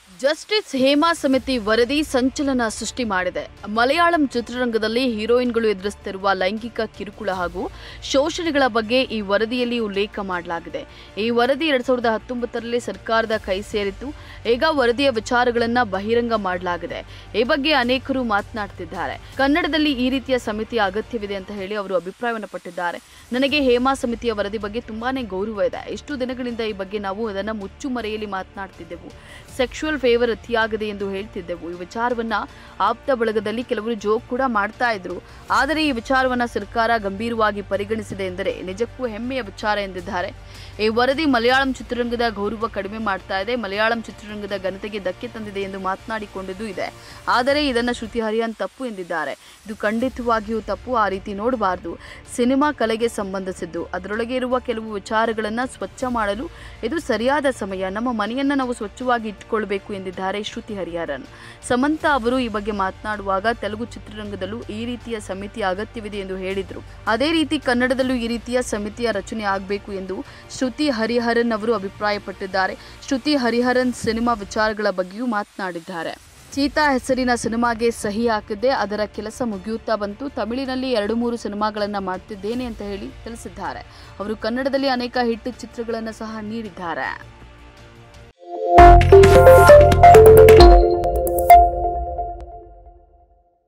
justice Hema ಸಮಿತಿ ವರದಿ ಸಂಚಲನ ಸೃಷ್ಟಿ ಮಾಡಿದೆ ಮಲಯಾಳಂ ಚಿತ್ರರಂಗದಲ್ಲಿ ಹೀರೋಯಿನ್ಗಳು ಎದುರಿಸುತ್ತಿರುವ ಲೈಂಗಿಕ ಕಿರುಕುಳ ಹಾಗೂ ಶೋಷಣೆಗಳ ಬಗ್ಗೆ ಈ ವರದಿಯಲ್ಲಿ ಉಲ್ಲೇಖ ಮಾಡಲಾಗಿದೆ ಈ ವರದಿ ಎರಡ್ ಸಾವಿರದ ಹತ್ತೊಂಬತ್ತರಲ್ಲಿ ಸರ್ಕಾರದ ಕೈ ಸೇರಿತ್ತು ಈಗ ವರದಿಯ ವಿಚಾರಗಳನ್ನ ಬಹಿರಂಗ ಮಾಡಲಾಗಿದೆ ಈ ಬಗ್ಗೆ ಅನೇಕರು ಮಾತನಾಡ್ತಿದ್ದಾರೆ ಕನ್ನಡದಲ್ಲಿ ಈ ರೀತಿಯ ಸಮಿತಿಯ ಅಗತ್ಯವಿದೆ ಅಂತ ಹೇಳಿ ಅವರು ಅಭಿಪ್ರಾಯವನ್ನು ಪಟ್ಟಿದ್ದಾರೆ ನನಗೆ ಹೇಮಾ ಸಮಿತಿಯ ವರದಿ ಬಗ್ಗೆ ತುಂಬಾನೇ ಗೌರವ ಇದೆ ಇಷ್ಟು ದಿನಗಳಿಂದ ಈ ಬಗ್ಗೆ ನಾವು ಅದನ್ನ ಮುಚ್ಚುಮರೆಯಲ್ಲಿ ಮಾತನಾಡ್ತಿದ್ದೆವು ಸೆಕ್ಷುವಲ್ ಫೇವರ್ ಅತಿಯಾಗದೆ ಎಂದು ಹೇಳ್ತಿದ್ದೆವು ಈ ವಿಚಾರವನ್ನ ಆಪ್ತ ಬಳಗದಲ್ಲಿ ಕೆಲವರು ಜೋಕ್ ಕೂಡ ಮಾಡ್ತಾ ಇದ್ರು ಆದರೆ ಈ ವಿಚಾರವನ್ನ ಸರ್ಕಾರ ಗಂಭೀರವಾಗಿ ಪರಿಗಣಿಸಿದೆ ಎಂದರೆ ನಿಜಕ್ಕೂ ಹೆಮ್ಮೆಯ ವಿಚಾರ ಎಂದಿದ್ದಾರೆ ಈ ವರದಿ ಮಲಯಾಳಂ ಚಿತ್ರರಂಗದ ಗೌರವ ಕಡಿಮೆ ಮಾಡ್ತಾ ಇದೆ ಮಲಯಾಳಂ ಚಿತ್ರರಂಗದ ಘನತೆಗೆ ಧಕ್ಕೆ ತಂದಿದೆ ಎಂದು ಮಾತನಾಡಿಕೊಂಡಿದ್ದು ಇದೆ ಆದರೆ ಇದನ್ನ ಶ್ರುತಿ ಹರಿಹನ್ ತಪ್ಪು ಎಂದಿದ್ದಾರೆ ಇದು ಖಂಡಿತವಾಗಿಯೂ ತಪ್ಪು ಆ ರೀತಿ ನೋಡಬಾರದು ಸಿನಿಮಾ ಕಲೆಗೆ ಸಂಬಂಧಿಸಿದ್ದು ಅದರೊಳಗೆ ಇರುವ ಕೆಲವು ವಿಚಾರಗಳನ್ನ ಸ್ವಚ್ಛ ಮಾಡಲು ಇದು ಸರಿಯಾದ ಸಮಯ ನಮ್ಮ ಮನೆಯನ್ನ ನಾವು ಸ್ವಚ್ಛವಾಗಿ ಇಟ್ಕೊಳ್ಬೇಕು ಎಂದಿದ್ದಾರೆ ಶ್ರುತಿ ಹರಿಹರನ್ ಸಮಂತ ಅವರು ಈ ಬಗ್ಗೆ ಮಾತನಾಡುವಾಗ ತೆಲುಗು ಚಿತ್ರರಂಗದಲ್ಲೂ ಈ ರೀತಿಯ ಸಮಿತಿಯ ಅಗತ್ಯವಿದೆ ಎಂದು ಹೇಳಿದರು ಅದೇ ರೀತಿ ಕನ್ನಡದಲ್ಲೂ ಈ ರೀತಿಯ ಸಮಿತಿಯ ರಚನೆ ಆಗಬೇಕು ಎಂದು ಶ್ರುತಿ ಹರಿಹರನ್ ಅವರು ಅಭಿಪ್ರಾಯಪಟ್ಟಿದ್ದಾರೆ ಶ್ರುತಿ ಹರಿಹರನ್ ಸಿನಿಮಾ ವಿಚಾರಗಳ ಬಗ್ಗೆಯೂ ಮಾತನಾಡಿದ್ದಾರೆ ಚೀತಾ ಹೆಸರಿನ ಸಿನಿಮಾಗೆ ಸಹಿ ಹಾಕಿದ್ದೆ ಅದರ ಕೆಲಸ ಮುಗಿಯುತ್ತಾ ಬಂತು ತಮಿಳಿನಲ್ಲಿ ಎರಡು ಮೂರು ಸಿನಿಮಾಗಳನ್ನು ಮಾಡ್ತಿದ್ದೇನೆ ಅಂತ ಹೇಳಿ ತಿಳಿಸಿದ್ದಾರೆ ಅವರು ಕನ್ನಡದಲ್ಲಿ ಅನೇಕ ಹಿಟ್ ಚಿತ್ರಗಳನ್ನು ಸಹ ನೀಡಿದ್ದಾರೆ